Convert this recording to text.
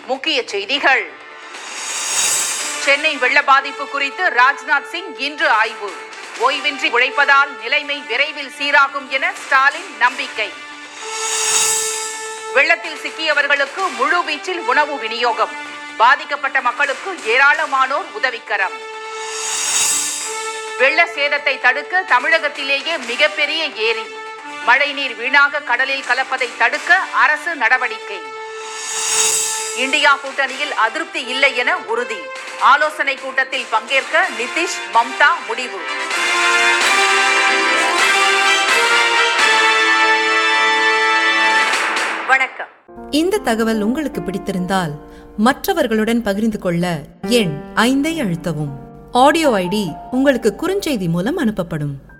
முக்கிய செய்திகள் சென்னை வெள்ள பாதிப்பு குறித்து ராஜ்நாத் சிங் இன்று ஆய்வு ஓய்வின்றி உழைப்பதால் நிலைமை விரைவில் சீராகும் என ஸ்டாலின் நம்பிக்கை வெள்ளத்தில் சிக்கியவர்களுக்கு முழு வீச்சில் உணவு விநியோகம் பாதிக்கப்பட்ட மக்களுக்கு ஏராளமானோர் உதவிக்கரம் வெள்ள சேதத்தை தடுக்க தமிழகத்திலேயே மிகப்பெரிய ஏரி மழைநீர் வீணாக கடலில் கலப்பதை தடுக்க அரசு நடவடிக்கை இந்தியா கூட்டணியில் அதிருப்தி இல்லை என உறுதி ஆலோசனை கூட்டத்தில் பங்கேற்க நிதிஷ் மம்தா முடிவு வணக்கம் இந்த தகவல் உங்களுக்கு பிடித்திருந்தால் மற்றவர்களுடன் பகிர்ந்து கொள்ள எண் ஐந்தை அழுத்தவும் ஆடியோ ஐடி உங்களுக்கு குறுஞ்செய்தி மூலம் அனுப்பப்படும்